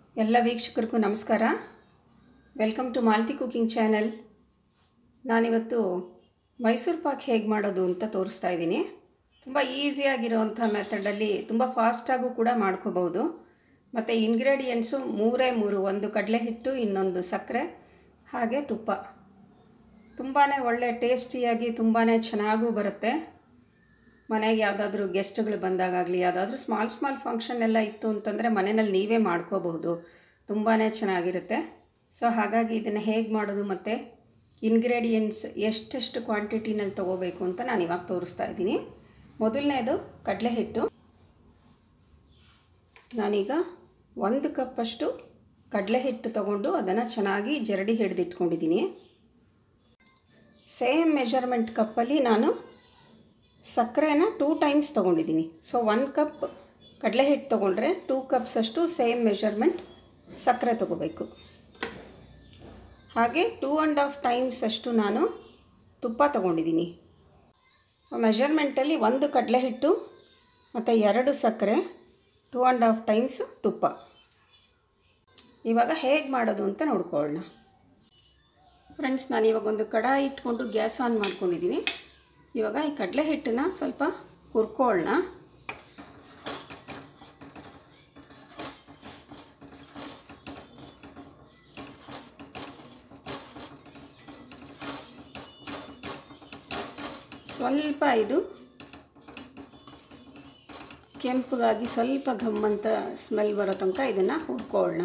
ಎಲ್ಲ ವೀಕ್ಷಕರಿಗೂ ನಮಸ್ಕಾರ welcome to Malti cooking channel ನಾನಿವತ್ತು ಮೈಸೂರು ಪಾಕ್ ಹೇಗೆ ಮಾಡೋದು ಅಂತ ತೋರಿಸ್ತಾ ಇದ್ದೀನಿ ತುಂಬ ಈಸಿಯಾಗಿರೋವಂಥ ಮೆಥಡಲ್ಲಿ ತುಂಬ ಫಾಸ್ಟಾಗೂ ಕೂಡ ಮಾಡ್ಕೋಬೋದು ಮತ್ತು ಇಂಗ್ರೀಡಿಯೆಂಟ್ಸು ಮೂರೇ ಮೂರು ಒಂದು ಕಡಲೆ ಹಿಟ್ಟು ಇನ್ನೊಂದು ಸಕ್ಕರೆ ಹಾಗೆ ತುಪ್ಪ ತುಂಬಾ ಒಳ್ಳೆ ಟೇಸ್ಟಿಯಾಗಿ ತುಂಬಾ ಚೆನ್ನಾಗೂ ಬರುತ್ತೆ ಮನೆಗೆ ಯಾವುದಾದ್ರೂ ಗೆಸ್ಟ್ಗಳು ಬಂದಾಗಲಿ ಯಾವುದಾದ್ರೂ ಸ್ಮಾಲ್ ಸ್ಮಾಲ್ ಫಂಕ್ಷನ್ ಎಲ್ಲ ಇತ್ತು ಅಂತಂದರೆ ಮನೆಯಲ್ಲಿ ನೀವೇ ಮಾಡ್ಕೋಬಹುದು ತುಂಬಾ ಚೆನ್ನಾಗಿರುತ್ತೆ ಸೊ ಹಾಗಾಗಿ ಇದನ್ನು ಹೇಗೆ ಮಾಡೋದು ಮತ್ತು ಇಂಗ್ರೀಡಿಯೆಂಟ್ಸ್ ಎಷ್ಟೆಷ್ಟು ಕ್ವಾಂಟಿಟಿನಲ್ಲಿ ತೊಗೋಬೇಕು ಅಂತ ನಾನು ಇವಾಗ ತೋರಿಸ್ತಾ ಇದ್ದೀನಿ ಮೊದಲನೇದು ಕಡಲೆ ಹಿಟ್ಟು ನಾನೀಗ ಒಂದು ಕಪ್ಪಷ್ಟು ಕಡಲೆ ಹಿಟ್ಟು ತೊಗೊಂಡು ಅದನ್ನು ಚೆನ್ನಾಗಿ ಜರಡಿ ಹಿಡಿದಿಟ್ಕೊಂಡಿದ್ದೀನಿ ಸೇಮ್ ಮೆಷರ್ಮೆಂಟ್ ಕಪ್ಪಲ್ಲಿ ನಾನು ಸಕ್ಕರೆನ ಟೂ ಟೈಮ್ಸ್ ತೊಗೊಂಡಿದ್ದೀನಿ ಸೊ ಒನ್ ಕಪ್ ಕಡಲೆ ಹಿಟ್ಟು ತೊಗೊಂಡ್ರೆ ಟೂ ಕಪ್ಸಷ್ಟು ಸೇಮ್ ಮೆಷರ್ಮೆಂಟ್ ಸಕ್ಕರೆ ತೊಗೋಬೇಕು ಹಾಗೆ ಟೂ ಆ್ಯಂಡ್ ಹಾಫ್ ಟೈಮ್ಸ್ ಅಷ್ಟು ನಾನು ತುಪ್ಪ ತೊಗೊಂಡಿದ್ದೀನಿ ಮೆಷರ್ಮೆಂಟಲ್ಲಿ ಒಂದು ಕಡಲೆ ಹಿಟ್ಟು ಮತ್ತು ಎರಡು ಸಕ್ಕರೆ ಟೂ ಆ್ಯಂಡ್ ಹಾಫ್ ಟೈಮ್ಸ್ ತುಪ್ಪ ಇವಾಗ ಹೇಗೆ ಮಾಡೋದು ಅಂತ ನೋಡ್ಕೊಳ್ಳೋಣ ಫ್ರೆಂಡ್ಸ್ ನಾನು ಇವಾಗ ಒಂದು ಕಡಾಯಿ ಇಟ್ಕೊಂಡು ಗ್ಯಾಸ್ ಆನ್ ಮಾಡ್ಕೊಂಡಿದ್ದೀನಿ ಇವಾಗ ಈ ಕಡಲೆ ಹಿಟ್ಟನ್ನ ಸ್ವಲ್ಪ ಹುರ್ಕೊಳ್ಳೋಣ ಸ್ವಲ್ಪ ಇದು ಕೆಂಪಗಾಗಿ ಸ್ವಲ್ಪ ಘಮ್ಮಂತ ಸ್ಮೆಲ್ ಬರೋ ತನಕ ಇದನ್ನು ಹುರ್ಕೊಳ್ಳೋಣ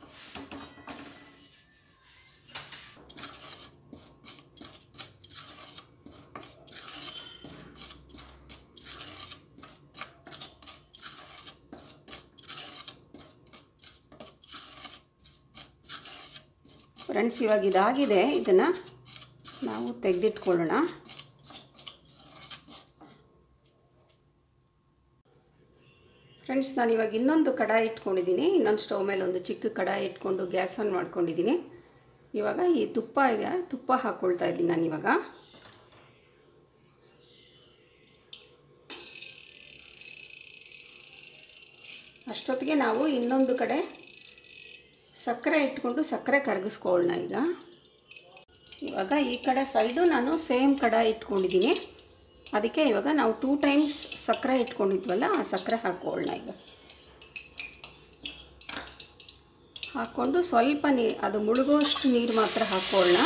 ಫ್ರೆಂಡ್ಸ್ ಇವಾಗ ಇದಾಗಿದೆ ಇದನ್ನು ನಾವು ತೆಗೆದಿಟ್ಕೊಳ್ಳೋಣ ಫ್ರೆಂಡ್ಸ್ ನಾನು ಇವಾಗ ಇನ್ನೊಂದು ಕಡಾಯಿ ಇಟ್ಕೊಂಡಿದ್ದೀನಿ ಇನ್ನೊಂದು ಸ್ಟವ್ ಮೇಲೆ ಒಂದು ಚಿಕ್ಕ ಕಡಾಯಿ ಇಟ್ಕೊಂಡು ಗ್ಯಾಸ್ ಆನ್ ಮಾಡ್ಕೊಂಡಿದ್ದೀನಿ ಇವಾಗ ಈ ತುಪ್ಪ ಇದೆ ತುಪ್ಪ ಹಾಕ್ಕೊಳ್ತಾ ಇದ್ದೀನಿ ನಾನು ಇವಾಗ ಅಷ್ಟೊತ್ತಿಗೆ ನಾವು ಇನ್ನೊಂದು ಕಡೆ ಸಕ್ಕರೆ ಇಟ್ಕೊಂಡು ಸಕ್ಕರೆ ಕರಗಿಸ್ಕೊಳ್ಳೋಣ ಈಗ ಇವಾಗ ಈ ಕಡೆ ಸೈಡು ನಾನು ಸೇಮ್ ಕಡಾಯಿ ಇಟ್ಕೊಂಡಿದ್ದೀನಿ ಅದಕ್ಕೆ ಇವಾಗ ನಾವು ಟೂ ಟೈಮ್ಸ್ ಸಕ್ಕರೆ ಇಟ್ಕೊಂಡಿದ್ವಲ್ಲ ಆ ಸಕ್ಕರೆ ಹಾಕ್ಕೊಳ್ಳೋಣ ಈಗ ಹಾಕ್ಕೊಂಡು ಸ್ವಲ್ಪ ನೀ ಅದು ಮುಳುಗೋಷ್ಟು ನೀರು ಮಾತ್ರ ಹಾಕ್ಕೊಳ್ಳೋಣ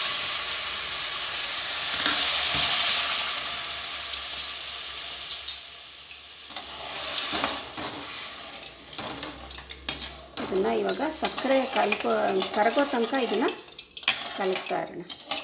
ಇದನ್ನು ಇವಾಗ ಸಕ್ಕರೆ ಕಲ್ಕೋ ಕರಗೋ ತನಕ ಇದನ್ನು ಕಲಕ್ತಾ ಇರೋಣ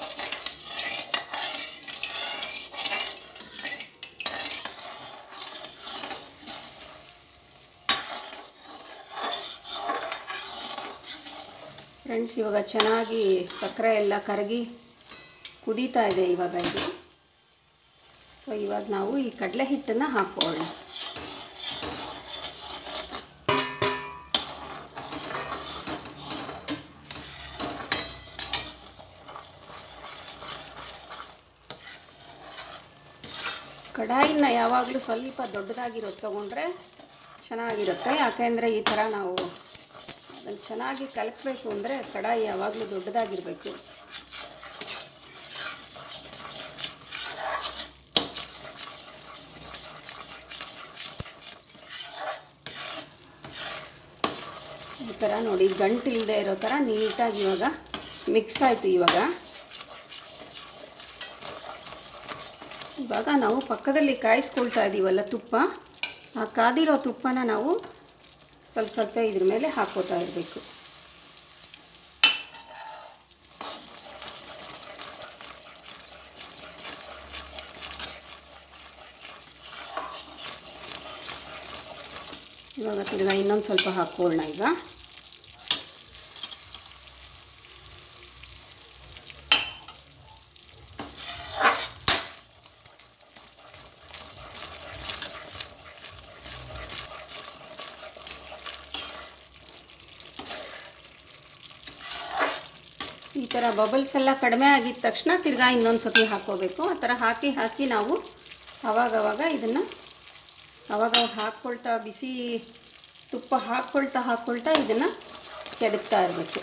ಫ್ರೆಂಡ್ಸ್ ಇವಾಗ ಚೆನ್ನಾಗಿ ಸಕ್ಕರೆ ಎಲ್ಲ ಕರಗಿ ಕುದೀತಾ ಇದೆ ಇವಾಗ ಇದು ಸೊ ಇವಾಗ ನಾವು ಈ ಕಡಲೆ ಹಿಟ್ಟನ್ನು ಹಾಕ್ಕೊಳ್ಳೋಣ ಕಡಾಯಿನ ಯಾವಾಗಲೂ ಸ್ವಲ್ಪ ದೊಡ್ಡದಾಗಿರೋದು ತೊಗೊಂಡ್ರೆ ಚೆನ್ನಾಗಿರುತ್ತೆ ಯಾಕೆಂದರೆ ಈ ಥರ ನಾವು ಅದನ್ನು ಚೆನ್ನಾಗಿ ಕಲಕಬೇಕು ಅಂದರೆ ಕಡಾಯಿ ಯಾವಾಗಲೂ ದೊಡ್ಡದಾಗಿರಬೇಕು ಈ ಥರ ನೋಡಿ ಗಂಟು ಇಲ್ಲದೆ ಇರೋ ಥರ ನೀಟಾಗಿ ಇವಾಗ ಮಿಕ್ಸ್ ಆಯಿತು ಇವಾಗ ಇವಾಗ ನಾವು ಪಕ್ಕದಲ್ಲಿ ಕಾಯಿಸ್ಕೊಳ್ತಾ ಇದ್ದೀವಲ್ಲ ತುಪ್ಪ ಆ ಕಾದಿರೋ ತುಪ್ಪನ ನಾವು ಸ್ವಲ್ಪ ಸ್ವಲ್ಪ ಇದ್ರ ಮೇಲೆ ಹಾಕೋತಾ ಇರಬೇಕು ಇವಾಗ ತಿರ್ಗಾ ಇನ್ನೊಂದು ಸ್ವಲ್ಪ ಹಾಕ್ಕೊಳ್ಳೋಣ ಈಗ ಈ ಥರ ಬಬಲ್ಸ್ ಎಲ್ಲ ಕಡಿಮೆ ಆಗಿದ ತಕ್ಷಣ ತಿರ್ಗಾ ಇನ್ನೊಂದು ಸತಿ ಹಾಕ್ಕೋಬೇಕು ಆ ಥರ ಹಾಕಿ ಹಾಕಿ ನಾವು ಆವಾಗವಾಗ ಇದನ್ನು ಅವಾಗ ಹಾಕ್ಕೊಳ್ತಾ ಬಿಸಿ ತುಪ್ಪ ಹಾಕ್ಕೊಳ್ತಾ ಹಾಕ್ಕೊಳ್ತಾ ಇದನ್ನು ಕೆದಕ್ತಾ ಇರಬೇಕು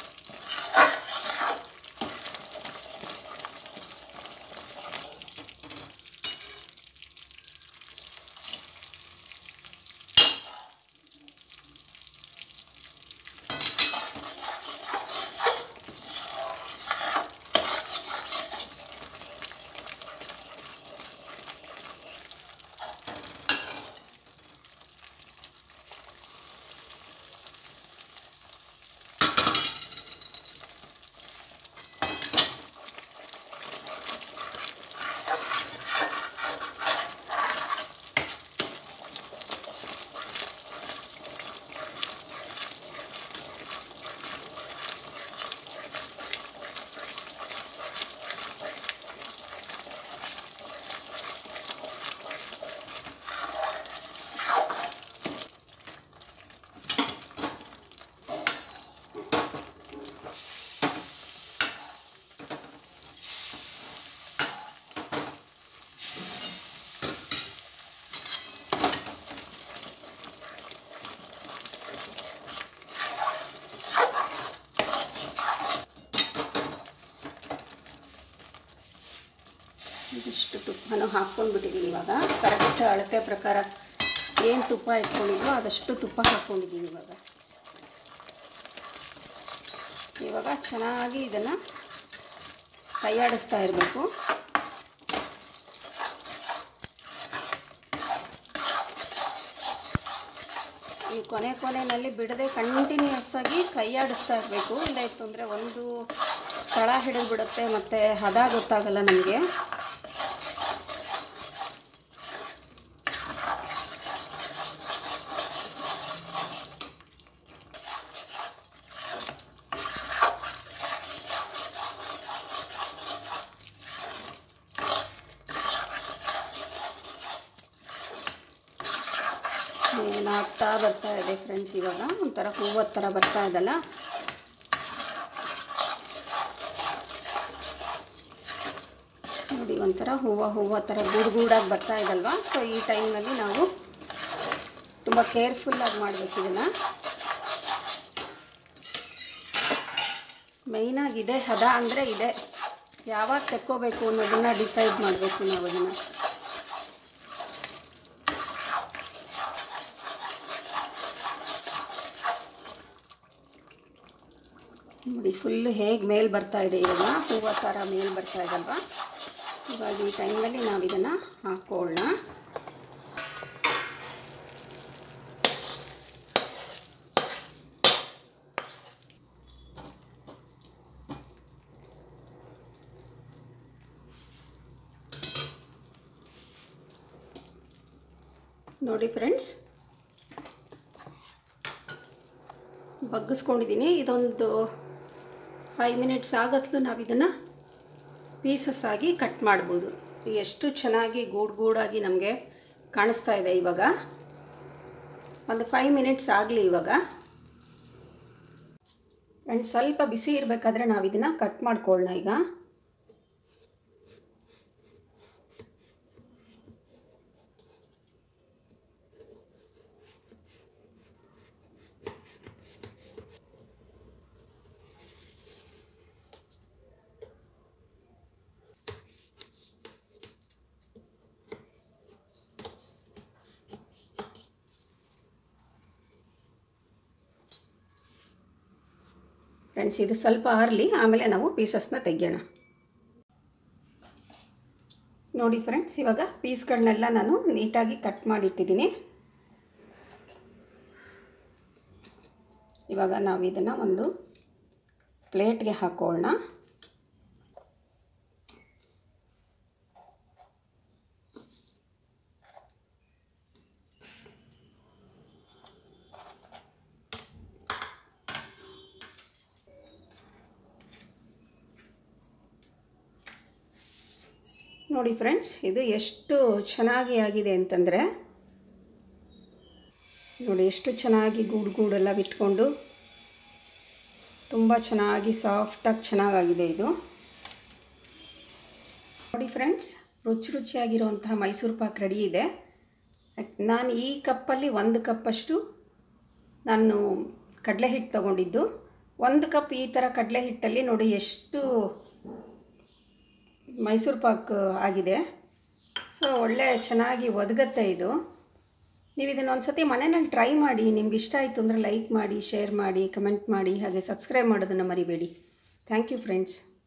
ಇದಿಷ್ಟು ತುಪ್ಪನೂ ಹಾಕ್ಕೊಂಡ್ಬಿಟ್ಟಿದ್ದೀನಿ ಇವಾಗ ಕರೆಕ್ಟ್ ಅಳತೆ ಪ್ರಕಾರ ಏನು ತುಪ್ಪ ಇಟ್ಕೊಂಡಿದ್ವೋ ಅದಷ್ಟು ತುಪ್ಪ ಹಾಕ್ಕೊಂಡಿದ್ದೀನಿ ಇವಾಗ ಇವಾಗ ಚೆನ್ನಾಗಿ ಇದನ್ನು ಕೈಯಾಡಿಸ್ತಾ ಇರಬೇಕು ಈ ಕೊನೆ ಕೊನೆಯಲ್ಲಿ ಬಿಡದೆ ಕಂಟಿನ್ಯೂಸ್ ಆಗಿ ಕೈಯಾಡಿಸ್ತಾ ಇರಬೇಕು ಇಲ್ಲ ಇತ್ತು ಅಂದರೆ ಒಂದು ತಳ ಹಿಡಿದು ಬಿಡುತ್ತೆ ಮತ್ತು ಹದ ಗೊತ್ತಾಗಲ್ಲ ನಮಗೆ ಏನಾಗ್ತಾ ಬರ್ತಾ ಇದೆ ಫ್ರೆಂಡ್ಸ್ ಇವಾಗ ಒಂಥರ ಹೂವದ ಥರ ಬರ್ತಾ ಇದಲ್ಲ ನೋಡಿ ಒಂಥರ ಹೂವು ಹೂವು ಥರ ಗೂಡು ಗೂಡಾಗಿ ಬರ್ತಾ ಇದಲ್ವಾ ಸೊ ಈ ಟೈಮ್ನಲ್ಲಿ ನಾವು ತುಂಬ ಕೇರ್ಫುಲ್ಲಾಗಿ ಮಾಡಬೇಕು ಇದನ್ನು ಮೇಯ್ನಾಗಿ ಇದೆ ಹದ ಅಂದರೆ ಇದೆ ಯಾವಾಗ ತೆಕ್ಕೋಬೇಕು ಅನ್ನೋದನ್ನು ಡಿಸೈಡ್ ಮಾಡಬೇಕು ನಾವು ಅದನ್ನು ನೋಡಿ ಫುಲ್ಲು ಹೇಗೆ ಮೇಲೆ ಬರ್ತಾ ಇದೆ ಇವಾಗ ಹೂವು ಥರ ಮೇಲೆ ಬರ್ತಾ ಇದಲ್ವಾ ಇವಾಗ ಈ ಟೈಮಲ್ಲಿ ನಾವು ಇದನ್ನು ಹಾಕ್ಕೊಳ್ಳೋಣ ನೋಡಿ ಫ್ರೆಂಡ್ಸ್ ಬಗ್ಗಿಸ್ಕೊಂಡಿದ್ದೀನಿ ಇದೊಂದು ಫೈವ್ ಮಿನಿಟ್ಸ್ ಆಗತ್ಲು ನಾವು ಇದನ್ನು ಪೀಸಸ್ ಆಗಿ ಕಟ್ ಮಾಡ್ಬೋದು ಎಷ್ಟು ಚೆನ್ನಾಗಿ ಗೂಡು ಗೂಡಾಗಿ ನಮಗೆ ಕಾಣಿಸ್ತಾ ಇದೆ ಇವಾಗ ಒಂದು ಫೈವ್ ಮಿನಿಟ್ಸ್ ಆಗಲಿ ಇವಾಗ ಆ್ಯಂಡ್ ಸ್ವಲ್ಪ ಬಿಸಿ ಇರಬೇಕಾದ್ರೆ ನಾವು ಇದನ್ನು ಕಟ್ ಮಾಡ್ಕೊಳ್ಳೋಣ ಈಗ ಫ್ರೆಂಡ್ಸ್ ಇದು ಸ್ವಲ್ಪ ಆರಲಿ ಆಮೇಲೆ ನಾವು ಪೀಸಸ್ನ ತೆಗೆಯೋಣ ನೋಡಿ ಫ್ರೆಂಡ್ಸ್ ಇವಾಗ ಪೀಸ್ಗಳನ್ನೆಲ್ಲ ನಾನು ನೀಟಾಗಿ ಕಟ್ ಮಾಡಿಟ್ಟಿದ್ದೀನಿ ಇವಾಗ ನಾವು ಇದನ್ನು ಒಂದು ಪ್ಲೇಟ್ಗೆ ಹಾಕೊಳ್ಳೋಣ ನೋಡಿ ಫ್ರೆಂಡ್ಸ್ ಇದು ಎಷ್ಟು ಚೆನ್ನಾಗಿ ಆಗಿದೆ ಅಂತಂದರೆ ನೋಡಿ ಎಷ್ಟು ಚೆನ್ನಾಗಿ ಗೂಡು ಗೂಡೆಲ್ಲ ಬಿಟ್ಕೊಂಡು ತುಂಬ ಚೆನ್ನಾಗಿ ಸಾಫ್ಟಾಗಿ ಚೆನ್ನಾಗಾಗಿದೆ ಇದು ನೋಡಿ ಫ್ರೆಂಡ್ಸ್ ರುಚಿ ರುಚಿಯಾಗಿರುವಂತಹ ಮೈಸೂರು ಪಾಕ್ ರೆಡಿ ಇದೆ ನಾನು ಈ ಕಪ್ಪಲ್ಲಿ ಒಂದು ಕಪ್ಪಷ್ಟು ನಾನು ಕಡಲೆ ಹಿಟ್ಟು ತೊಗೊಂಡಿದ್ದು ಒಂದು ಕಪ್ ಈ ಥರ ಕಡಲೆ ಹಿಟ್ಟಲ್ಲಿ ನೋಡಿ ಎಷ್ಟು ಮೈಸೂರು ಪಾಕ್ ಆಗಿದೆ ಸೊ ಒಳ್ಳೆ ಚೆನ್ನಾಗಿ ಒದಗತ್ತೆ ಇದು ನೀವು ಇದನ್ನು ಒಂದು ಸತಿ ಮನೆಯಲ್ಲಿ ಟ್ರೈ ಮಾಡಿ ನಿಮ್ಗೆ ಇಷ್ಟ ಆಯಿತು ಅಂದರೆ ಲೈಕ್ ಮಾಡಿ ಶೇರ್ ಮಾಡಿ ಕಮೆಂಟ್ ಮಾಡಿ ಹಾಗೆ ಸಬ್ಸ್ಕ್ರೈಬ್ ಮಾಡೋದನ್ನು ಮರಿಬೇಡಿ ಥ್ಯಾಂಕ್ ಯು ಫ್ರೆಂಡ್ಸ್